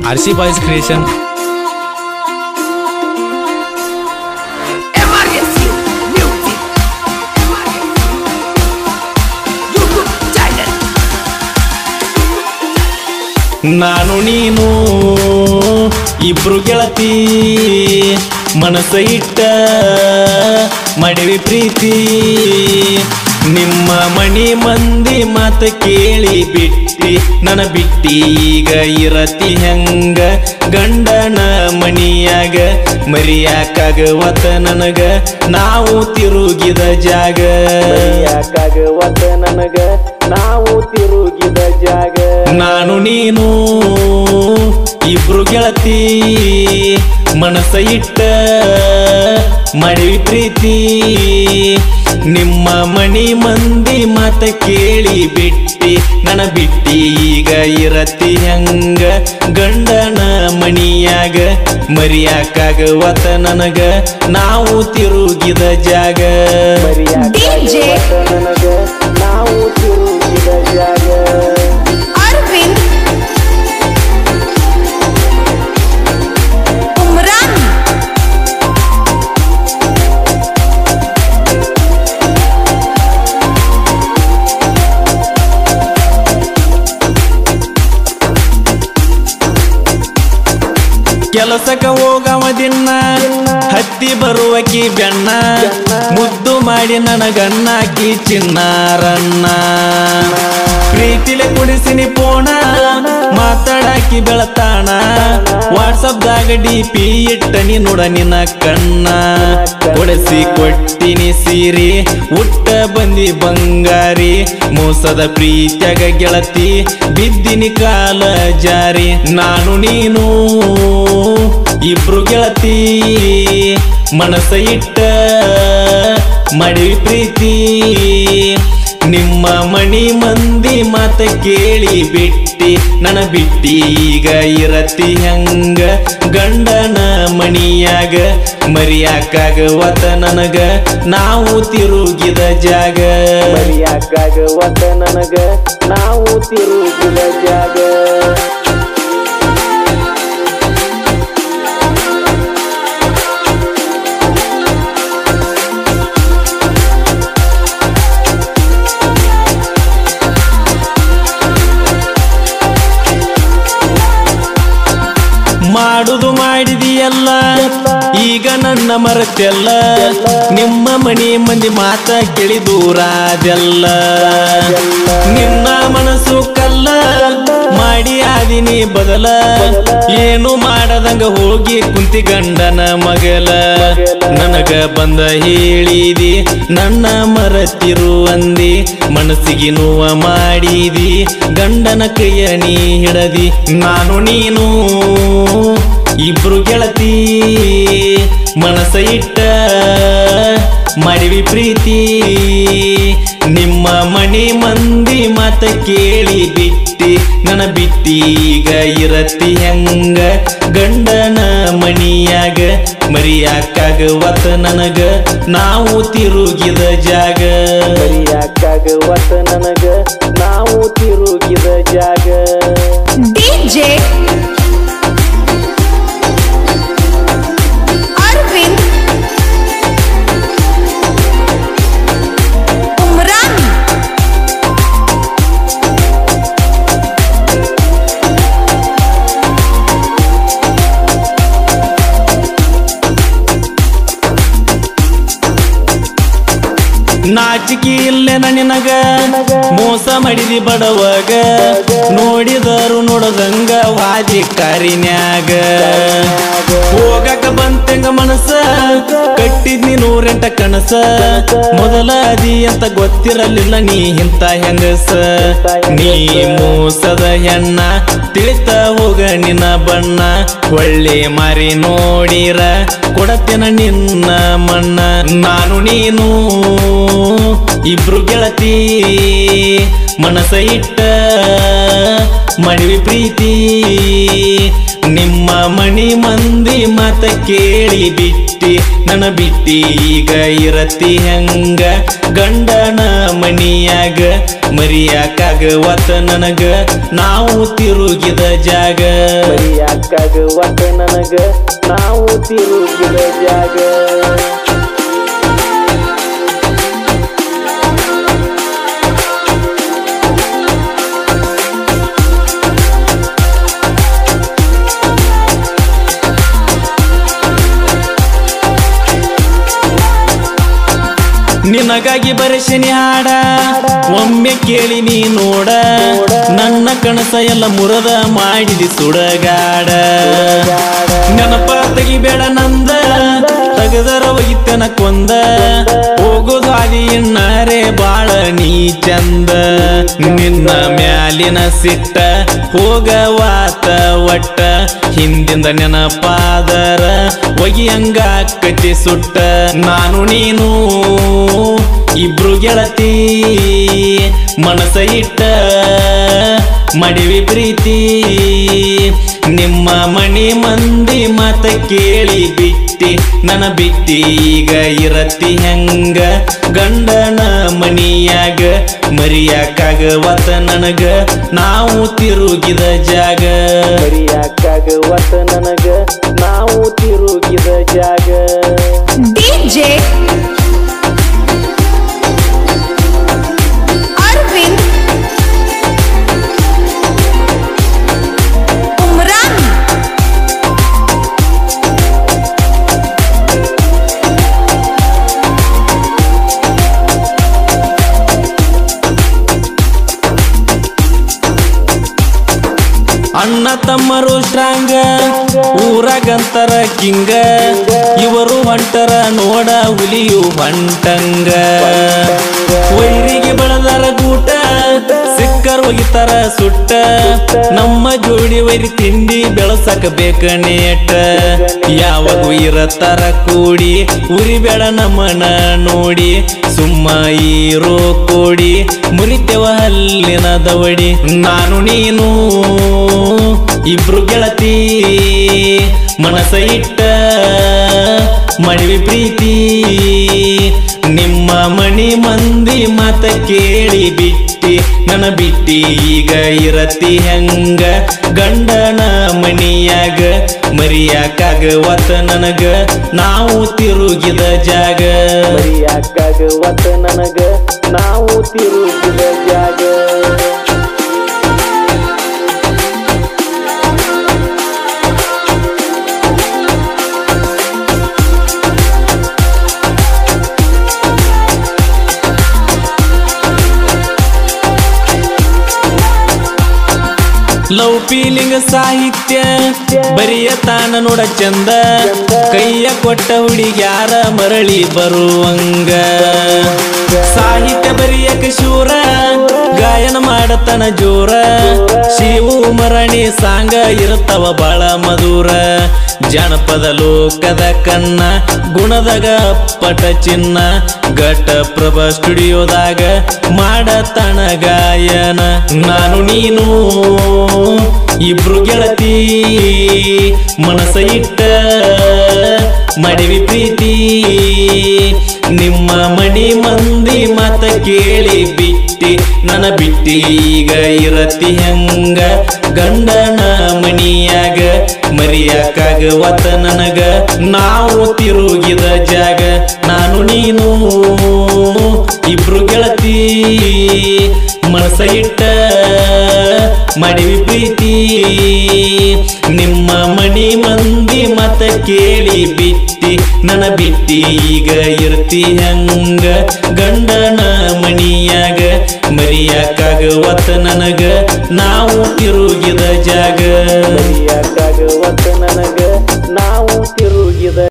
R C boys creation Emergency Music YouTube channel ನಾನು ನೀನು ಇಬ್ರು ಗೆಳತಿ ಮನಸ್ಸ ಇಟ್ಟ ಮಡವಿ ಪ್ರೀತಿ ನಿಮ್ಮ ಮಣಿ ಮಂದಿ ಮಾತ ಕೇಳಿ ಬಿಟ್ಟಿ ನನ್ನ ಬಿಟ್ಟಿ ಈಗ ಇರತಿ ಹೆಂಗ ಗಂಡನ ಮಣಿಯಾಗ ಮರಿಯಾಕಾಗವತ್ತ ನನಗ ನಾವು ತಿರುಗಿದ ಜಾಗ ಮರಿಯಾಕಾಗವತ್ತ ನನಗ ನಾವು ತಿರುಗಿದ ಜಾಗ ನಾನು ನೀನು ಇಬ್ರು ಗೆಳತಿ ಮನಸ್ಸ ಇಟ್ಟ ಮಡವಿ ಪ್ರೀತಿ ನಿಮ್ಮ ಮಣಿ ಮಂದಿ ಮಾತ ಕೇಳಿ ಬಿಟ್ಟಿ ನನ್ನ ಬಿಟ್ಟಿ ಈಗ ಇರತಿ ಹೆಂಗ ಗಂಡನ ಮಣಿಯಾಗ ಮರಿಯಾಕಾಗವತ್ತ ನನಗ ನಾವು ತಿರುಗಿದ ಜಾಗ DJ ನನಗ ನಾವು ತಿರುಗಿದ ಜಾಗ Arvind Umran ಕೆಲಸಕ್ಕ ಹೋಗವ ದಿನ ಹತ್ತಿ ಬರುವಕಿ ಬೆಣ್ಣ ಮುದ್ದು ಮಾಡಿ ನನಗನ್ನಾಕಿ ಚಿನ್ನಾರನ್ನ ಪ್ರೀತಿಲೆ ಕುಡಿಸಿನಿ ಪೋಣ ಮಾತಾಡಾಕಿ ಬೆಳತಾಣ ವಾಟ್ಸಪ್ದಾಗ ಡಿ ಪಿ ಇಟ್ಟನಿ ನೋಡ ನಿನ್ನ ಕಣ್ಣ ಕೊಡಿಸಿ ಕೊಟ್ಟಿನಿ ಸೀರಿ ಉಟ್ಟ ಬಂದಿ ಬಂಗಾರಿ ಮೋಸದ ಪ್ರೀತ್ಯಾಗ ಗೆಳತಿ ಬಿದ್ದಿನಿ ಕಾಲ ಜಾರಿ ನಾನು ನೀನು ಇಬ್ರು ಗೆಳತಿ ಮನಸ್ಸ ಇಟ್ಟ ಮಡವಿ ಪ್ರೀತಿ ನಿಮ್ಮ ಮಣಿ ಮಂದಿ ಮಾತ ಕೇಳಿ ಬಿಟ್ಟಿ ನನ್ನ ಬಿಟ್ಟಿ ಈಗ ಇರತಿ ಹೆಂಗ ಗಂಡನ ಮಣಿಯಾಗ ಮರಿಯಾಕಾಗವತ್ತ ನನಗ ನಾವು ತಿರುಗಿದ ಜಾಗ ಮರಿಯಾಕಾಗವತ್ತ ನನಗ ನಾವು ತಿರುಗಿದ ಜಾಗ ಮಾಡುದು ಮಾಡಿದಿಯಲ್ಲ ಈಗ ನನ್ನ ಮರತೆಲ್ಲ ನಿಮ್ಮ ಮನಿ ಮಂದಿ ಮಾತ ಕೇಳಿ ದೂರಾದೆಲ್ಲ ನಿನ್ನ ಮನಸ್ಸು ಕಲ್ಲ ಮಾಡಿ ಆದಿನಿ ಬದಲ ಏನು ಮಾಡದಂಗ ಹೋಗಿ ಕುಂತಿ ಗಂಡನ ಮಗಲ ನನಗ ಬಂದ ಹೇಳಿದಿ ನನ್ನ ಮರತಿರು ಅಂದಿ ಮನಸ್ಸಿಗೆ ನೋವ ಮಾಡಿದಿ ಗಂಡನ ಕೈಯ ನೀ ಹಿಡದಿ ನಾನು ನೀನು ಇಬ್ರು ಗೆಳತಿ ಮನಸ್ಸ ಇಟ್ಟ ಮಡವಿ ಪ್ರೀತಿ ನಿಮ್ಮ ಮಣಿ ಮಂದಿ ಮಾತ ಕೇಳಿ ಬಿಟ್ಟಿ ನನ್ನ ಬಿಟ್ಟಿ ಈಗ ಇರತಿ ಹೆಂಗ ಗಂಡನ ಮಣಿಯಾಗ ಮರಿಯಾಕಾಗವತ್ತ ನನಗ ನಾವು ತಿರುಗಿದ ಜಾಗ ಮರಿಯಾಕಾಗವತ್ತ ನನಗ ನಾವು ತಿರುಗಿದ ಜಾಗ DJ Arvind Umran ನಾಚಿಕೆ ಇಲ್ಲೆನ ನಿನಗ ಮೋಸ ಮಾಡಿದಿ ಬಡವಗ ನೋಡಿದರು ನೋಡದಂಗ ವಾದಿ ಕಾರಿನ್ಯಾಗ ಹೋಗಕ ಬಂತೆಂಗ ಮನಸ್ಸ ಕಟ್ಟಿದ್ನಿ ನೂರೆಂಟ ಕನಸ ಮೊದಲ ಅದಿ ಅಂತ ಗೊತ್ತಿರಲಿಲ್ಲ ನೀ ಇಂತ ಹೆಂಗಸ ನೀ ಮೋಸದ ಹೆಣ್ಣ ತಿಳಿತ ಹೋಗ ನಿನ್ನ ಬಣ್ಣ ಒಳ್ಳೆ ಮಾರಿ ನೋಡಿರ ಕೊಡತೇನ ನಿನ್ನ ಮಣ್ಣ ನಾನು ನೀನು ಇಬ್ರು ಗೆಳತಿ ಮನಸ್ಸ ಇಟ್ಟ ಮಡವಿ ಪ್ರೀತಿ ನಿಮ್ಮ ಮಣಿ ಮಂದಿ ಮತ ಕೇಳಿ ಬಿಟ್ಟಿ ನನ್ನ ಬಿಟ್ಟಿ ಈಗ ಇರತಿ ಹೆಂಗ ಗಂಡನ ಮನಿಯಾಗ ಮರಿಯಾಕಾಗವತ್ತ ನನಗ ನಾವು ತಿರುಗಿದ ಜಾಗ ಮರಿಯಾಕಾಗವತ್ತ ನನಗ ನಾವು ತಿರುಗಿದ ಜಾಗ ನಿನಗಾಗಿ ಬರೆಸಿನಿ ಹಾಡ ಒಮ್ಮೆ ಕೇಳಿ ನೀ ನೋಡ ನನ್ನ ಕನಸ ಎಲ್ಲ ಮುರದ ಮಾಡಿದಿ ಸುಡಗಾಡ ನೆನಪ ತೆಗಿಬೇಡ ನಂದ ತೆಗೆದರ ಒಗಿತನ ಕೊಂದ ಹೋಗೋದು ಆದಿ ಇಣ್ಣಾರೆ ಬಾಳ ನೀ ಚಂದ ನಿನ್ನ ಮ್ಯಾಲಿನ ಸಿಟ್ಟ ಹೋಗವಾತ ಒಟ್ಟ ಹಿಂದಿಂದ ನೆನಪಾದರ ಒಗಿಯಂಗ ಕಚ್ಚಿ ಸುಟ್ಟ ನಾನು ನೀನು ಇಬ್ರು ಗೆಳತಿ ಮನಸ ಇಟ್ಟ ಮಡಿವಿ ಪ್ರೀತಿ ನಿಮ್ಮ ಮಣಿ ಮಂದಿ ಮತ ಕೇಳಿ ಬಿಟ್ಟಿ ನನ್ನ ಬಿಟ್ಟಿ ಈಗ ಇರತಿ ಹೆಂಗ ಗಂಡನ ಮನಿಯಾಗ ಮರಿಯಾಕಾಗವತ್ತ ನನಗ ನಾವು ತಿರುಗಿದ ಜಾಗ ಮರಿಯಾಕಾಗವತ್ತ ನನಗ ನಾವು ತಿರುಗಿದ ಜಾಗ ಡಿಜೆ ಅರವಿಂದ್ ಉಮ್ರಾನ್ ಅಣ್ಣ ತಮ್ಮರು ಸ್ಟ್ರಾಂಗ ಊರಾಗಂತರ ಕಿಂಗ ಇವರು ಹೊಂಟರ ನೋಡ ಹುಲಿಯು ಹೊಂಟಂಗ ವೈರಿಗೆ ಬಳದರ ಗೂಟ ಸಿಕ್ಕರ್ ಒಗಿತಾರ ಸುಟ್ಟ ನಮ್ಮ ಜೋಡಿ ವೈರಿ ತಿಂಡಿ ಬೆಳಸಕ ಬೇಕ ನೇಟ ಯಾವಾಗೂ ಇರತ್ತಾರ ಕೂಡಿ ಉರಿಬೇಡ ನಮ್ಮನ ನೋಡಿ ಸುಮ್ಮ ಈರೋ ಕೋಡಿ ಮುರಿತೆವ ಹಲ್ಲಿನ ದವಡಿ ನಾನು ನೀನು ಇಬ್ರು ಗೆಳತಿ ಮನಸ ಇಟ್ಟ ಮಡಿವಿ ಪ್ರೀತಿ ನಿಮ್ಮ ಮಣಿ ಮಂದಿ ಮತ ಕೇಳಿ ಬಿಟ್ಟಿ ನನ್ನ ಬಿಟ್ಟಿ ಈಗ ಇರತಿ ಹೆಂಗ ಗಂಡನ ಮನಿಯಾಗ ಮರಿಯಾಕಾಗವತ್ತ ನನಗ ನಾವು ತಿರುಗಿದ ಜಾಗ ಮರಿಯಾಕಾಗವತ್ತ ನನಗ ನಾವು ತಿರುಗಿದ ಜಾಗ ಲವ್ ಫೀಲಿಂಗ್ ಸಾಹಿತ್ಯ ಬರಿಯ ತಾನ ನೋಡ ಚಂದ ಕೈಯ ಕೊಟ್ಟ ಹುಡುಗ್ಯಾರ ಮರಳಿ ಬರುವಂಗ ಸಾಹಿತ್ಯ ಬರಿಯಕ ಶೂರ ಗಾಯನ ಮಾಡತನ ಜೋರ ಶಿವು ಮರಣಿ ಸಾಂಗ ಇರುತ್ತವ ಬಾಳ ಮಧುರ ಜಾನಪದ ಲೋಕದ ಕನ್ನ ಗುಣದಾಗ ಪಟ ಚಿನ್ನ ಘಟ ಪ್ರಭಾ ಸ್ಟುಡಿಯೋದಾಗ ಮಾಡತನ ಗಾಯನ ನಾನು ನೀನು ಇಬ್ರು ಗೆಳತಿ ಮನಸ ಇಟ್ಟ ಮಡಿವಿ ಪ್ರೀತಿ ನಿಮ್ಮ ಮಡಿ ಮಂದಿ ಮತ ಕೇಳಿ ಬಿಟ್ಟಿ ನನ್ನ ಬಿಟ್ಟಿ ಈಗ ಇರತಿ ಹೆಂಗ ಗಂಡನ ಮನಿಯಾಗ ಮರಿಯಾಕಾಗವತ್ತ ನನಗ ನಾವು ತಿರುಗಿದ ಜಾಗ ನಾನು ನೀನು ಇಬ್ರು ಗೆಳತಿ ಮನಸ ಇಟ್ಟ ಮಡಿವಿ ಪ್ರೀತಿ ನಿಮ್ಮ ಮಣಿ ಮಂದಿ ಮತ ಕೇಳಿ ಬಿಟ್ಟಿ ನನ್ನ ಬಿಟ್ಟಿ ಈಗ ಇರ್ತಿ ಹಂಗ ಗಂಡನ ಮನಿಯಾಗ ಮರಿಯಾಕಾಗವತ್ತ ನನಗ ನಾವು ತಿರುಗಿದ ಜಾಗ ಮರಿಯಾಕಾಗವತ್ತ ನನಗ